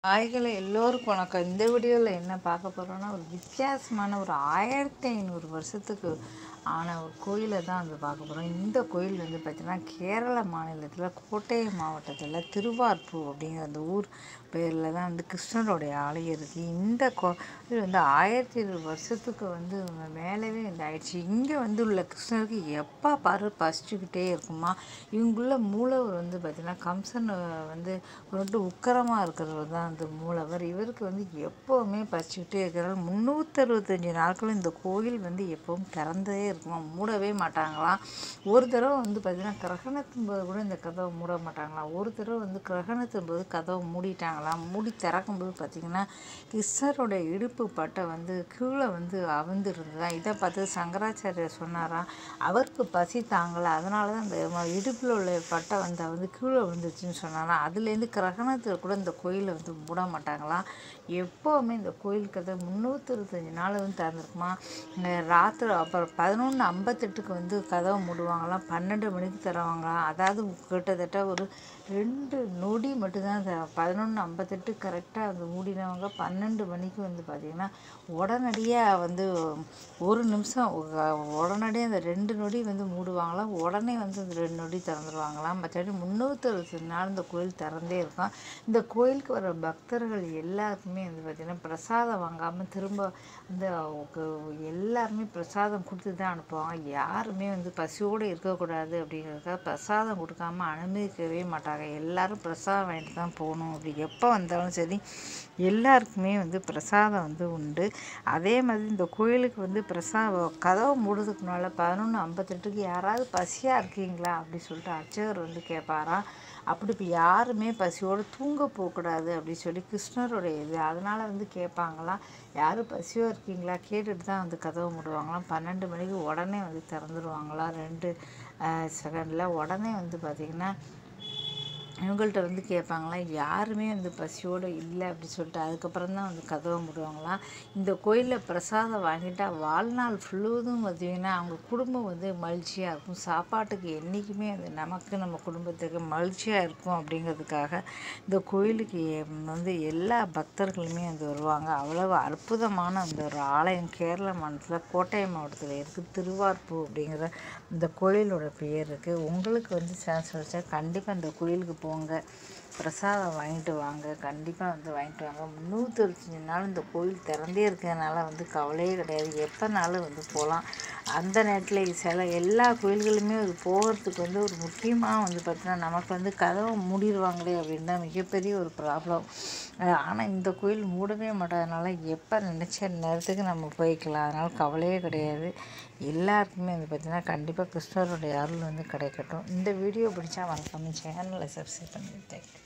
ஹாய்களை எல்லோருக்கும் வணக்கம் இந்த வீடியோவில் என்ன பார்க்க போகிறோன்னா ஒரு வித்தியாசமான ஒரு ஆயிரத்தி ஐநூறு வருஷத்துக்கு ஆன ஒரு கோயிலை தான் வந்து பார்க்க போகிறோம் இந்த கோயில் வந்து பார்த்திங்கன்னா கேரள மாநிலத்தில் கோட்டயம் மாவட்டத்தில் திருவார்பூர் அப்படிங்கிற அந்த ஊர் பேரில் தான் வந்து கிருஷ்ணருடைய ஆலயம் இருக்குது இந்த கோயில் வந்து ஆயிரத்தி ஐநூறு வருஷத்துக்கு வந்து மேலவே வந்து ஆயிடுச்சு இங்கே வந்து உள்ள கிருஷ்ணருக்கு எப்போ பாரு பசிச்சுக்கிட்டே இருக்குமா இவங்குள்ள மூலவர் வந்து பார்த்திங்கன்னா கம்சன் வந்து ரொம்ப உக்கரமாக இருக்கிறவர் தான் அந்த மூலவர் இவருக்கு வந்து எப்போவுமே பசிச்சுக்கிட்டே இருக்கிறார் முந்நூற்றறுபத்தஞ்சி நாட்களும் இந்த கோயில் வந்து எப்பவும் திறந்தே இருக்குமா மூடவே மாட்டாங்களாம் ஒரு தடவை வந்து பார்த்திங்கன்னா கிரகணத்தின் போது கூட இந்த கதவை மூட மாட்டாங்களாம் ஒரு தடவை வந்து கிரகணத்தின் போது கதவை மூடிட்டாங்களாம் மூடி திறக்கும்போது பார்த்திங்கன்னா கிருஷ்ணருடைய இடுப்பு பட்டை வந்து கீழே வந்து அவிழ்ந்து இருந்ததா இதை பார்த்து சங்கராச்சாரியர் சொன்னாராம் அவருக்கு பசி தாங்கலை அதனால தான் அந்த ம- இடுப்பில் உள்ள பட்டை வந்து வந்து கீழே விழுந்துச்சுன்னு சொன்னாராம் அதுலேருந்து கிரகணத்தில் கூட இந்த கோயிலை வந்து மூட மாட்டாங்களாம் எப்போவுமே இந்த கோயில் கதை முந்நூற்றி இருபத்தஞ்சி நாள் வந்து திறந்துருக்குமா இந்த ராத்திரி அப்புறம் பதினொன்று ஐம்பத்தெட்டுக்கு வந்து கதவை மூடுவாங்களாம் பன்னெண்டு மணிக்கு தருவாங்களாம் அதாவது கிட்டத்தட்ட ஒரு ரெண்டு நொடி மட்டும்தான் பதினொன்று ஐம்பத்தெட்டு கரெக்டாக வந்து மூடினவங்க பன்னெண்டு மணிக்கு வந்து பார்த்திங்கன்னா உடனடியாக வந்து ஒரு நிமிஷம் உ- உடனடியாக அந்த ரெண்டு நொடி வந்து மூடுவாங்களாம் உடனே வந்து அந்த ரெண்டு நொடி திறந்துருவாங்களாம் மற்றபடி முந்நூற்றி நாள் இந்த கோயில் திறந்தே இருக்கும் இந்த கோயிலுக்கு வர பக்தர்கள் எல்லாருக்குமே வந்து பார்த்திங்கன்னா பிரசாதம் வாங்காமல் திரும்ப இந்த கு- எல்லாருமே பிரசாதம் கொடுத்து தான் அனுப்புவாங்க யாருமே வந்து பசியோடு இருக்கக்கூடாது அப்படிங்கிறதுக்காக பிரசாதம் கொடுக்காம அனுமதிக்கவே மாட்டாங்க எல்லாரும் பிரசாதம் வாங்கிட்டு தான் போகணும் அப்படி எப்போ வந்தாலும் சரி எல்லாருக்குமே வந்து பிரசாதம் வந்து உண்டு அதே மாதிரி இந்த கோயிலுக்கு வந்து பிரசாதம் கதவை மூடுறதுக்கு முன்னால் பதினொன்று ஐம்பத்தெட்டுக்கு யாராவது பசியாக இருக்கீங்களா அப்படி சொல்லிட்டு அர்ச்சகர் வந்து கேட்பாராம் அப்படி இப்போ யாருமே பசியோடு தூங்க போகக்கூடாது அப்படி சொல்லி கிருஷ்ணருடைய இது அதனால் வந்து கேட்பாங்களாம் யாரும் பசியோ இருக்கீங்களா கேட்டுட்டு தான் வந்து கதவை மூடுவாங்களாம் பன்னெண்டு மணிக்கு உடனே வந்து திறந்துருவாங்களாம் ரெண்டு செகண்டில் உடனே வந்து பார்த்திங்கன்னா இவங்கள்ட்ட வந்து கேட்பாங்களாம் யாருமே வந்து பசியோடு இல்லை அப்படி சொல்லிட்டு அதுக்கப்புறம் தான் வந்து கதவை மூடுவாங்களாம் இந்த கோயிலில் பிரசாதம் வாங்கிட்டா வாழ்நாள் ஃபுல்லுவதும் பார்த்தீங்கன்னா அவங்க குடும்பம் வந்து மகிழ்ச்சியாக இருக்கும் சாப்பாட்டுக்கு என்றைக்குமே அது நமக்கு நம்ம குடும்பத்துக்கு மகிழ்ச்சியாக இருக்கும் அப்படிங்கிறதுக்காக இந்த கோயிலுக்கு எ- வந்து எல்லா பக்தர்களுமே வந்து வருவாங்க அவ்வளவு அற்புதமான அந்த ஒரு ஆலயம் கேரள மாநிலத்தில் கோட்டயம் மாவட்டத்தில் இருக்குது திருவார்பூ அப்படிங்கிற இந்த கோயிலோட பேர் இருக்குது உங்களுக்கு வந்து சான்ஸ் வச்சா கண்டிப்பாக இந்த கோயிலுக்கு போங்க பிரசாதம் வாங்கிட்டு வாங்க கண்டிப்பாக வந்து வாங்கிட்டு வாங்க முந்நூற்றி இருபத்தஞ்சி நாள் இந்த கோயில் திறந்தே இருக்கிறதுனால வந்து கவலையே கிடையாது எப்போனாலும் வந்து போகலாம் அந்த நேரத்தில் சில எல்லா கோயில்களுமே அது போகிறதுக்கு வந்து ஒரு முக்கியமாக வந்து பார்த்தீங்கன்னா நமக்கு வந்து கதவை மூடிடுவாங்களே அப்படின்னு தான் மிகப்பெரிய ஒரு ப்ராப்ளம் ஆனால் இந்த கோயில் மூடவே மாட்டாதனால எப்போ நினச்ச நேரத்துக்கு நம்ம போய்க்கலாம் அதனால் கவலையே கிடையாது எல்லாருக்குமே வந்து பார்த்திங்கன்னா கண்டிப்பாக கிருஷ்ணருடைய அருள் வந்து கிடைக்கட்டும் இந்த வீடியோ பிடிச்சா மறக்காம சேனலை சப்ஸ்கிரைப் பண்ணி தேங்க்யூ